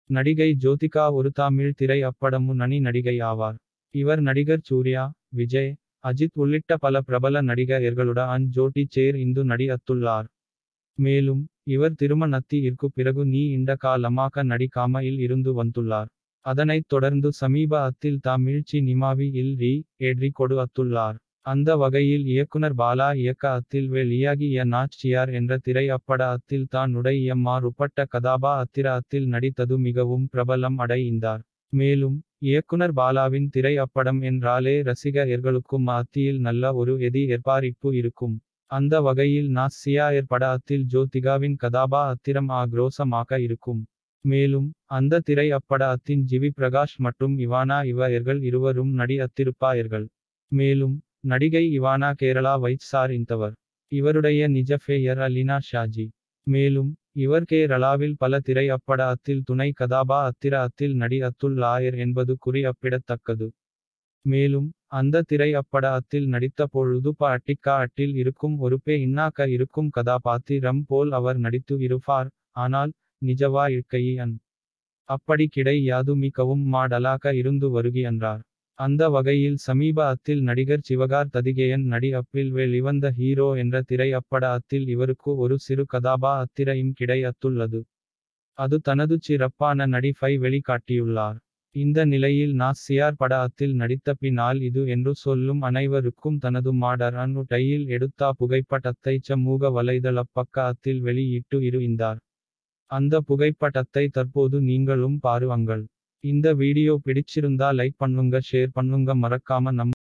நடிகை ஜோதிகா ஒரு தமிழ் திரை அப்பட முன்னணி நடிகை ஆவார் இவர் நடிகர் சூர்யா விஜய் அஜித் உள்ளிட்ட பல பிரபல நடிகர்களுடன் ஜோடி சேர் இந்து நடித்துள்ளார் மேலும் இவர் திருமணத்தி இருக்கு பிறகு நீ இந்த காலமாக நடிக்காமல் இருந்து வந்துள்ளார் அதனைத் தொடர்ந்து சமீப அத்தில் தமிழ் சினிமாவி இல் ரீ எட்ரி கொடு அத்துள்ளார் அந்த வகையில் இயக்குனர் பாலா இயக்க அத்தில் வெளியாகிய நாச்சியார் என்ற திரை அப்பட அத்தில் தான் உடையம்மார் உப்பட்ட கதாபா அத்திர அத்தில் நடித்தது மிகவும் பிரபலம் அடைந்தார் மேலும் இயக்குனர் பாலாவின் திரை அப்படம் என்றாலே ரசிகர்களுக்கும் அத்தியில் நல்ல ஒரு எதி எற்பாரிப்பு இருக்கும் அந்த வகையில் நாசியாயர் பட அத்தில் ஜோதிகாவின் கதாபா அத்திரம் ஆக்ரோசமாக இருக்கும் மேலும் அந்த திரை அப்பட அத்தின் ஜிவி பிரகாஷ் மற்றும் இவானா இவர்கள் இருவரும் நடி அத்திருப்பாயர்கள் மேலும் நடிகை இவானா கேரளா வைட்சார் இந்தவர் இவருடைய நிஜ பெயர் அலினா ஷாஜி மேலும் இவர் கேரளாவில் பல திரை அப்பட அத்தில் துணை கதாபா அத்திர அத்தில் நடி அத்துள்ளாயர் என்பது குறிப்பிடத்தக்கது மேலும் அந்த திரை அப்பட அத்தில் நடித்த பொழுது பாட்டிக்கா அட்டில் இருக்கும் ஒரு பே இன்னாக்க இருக்கும் கதாபாத்திரம் போல் அவர் நடித்து இருப்பார் ஆனால் நிஜவா இருக்கையன் அப்படி கிடையாது மிகவும் மாடலாக இருந்து வருகின்றார் அந்த வகையில் சமீப அத்தில் நடிகர் சிவகார் ததிகேயன் நடி அப்பில் வெளிவந்த ஹீரோ என்ற திரை அப்பட அத்தில் இவருக்கு ஒரு சிறு கதாபா அத்திரையும் கிடைத்துள்ளது அது தனது சிறப்பான நடிப்பை வெளிக்காட்டியுள்ளார் இந்த நிலையில் நாசியார் பட அத்தில் நடித்த பின்னால் இது என்று சொல்லும் அனைவருக்கும் தனது மாடர் அன்னுடையில் எடுத்த புகைப்படத்தை சமூக வலைதள பக்க அத்தில் வெளியிட்டு இருந்தார் அந்த புகைப்படத்தை தற்போது நீங்களும் பாருங்கள் இந்த வீடியோ பிடிச்சிருந்தா லைக் பண்ணுங்க ஷேர் பண்ணுங்க மறக்காம நம்ம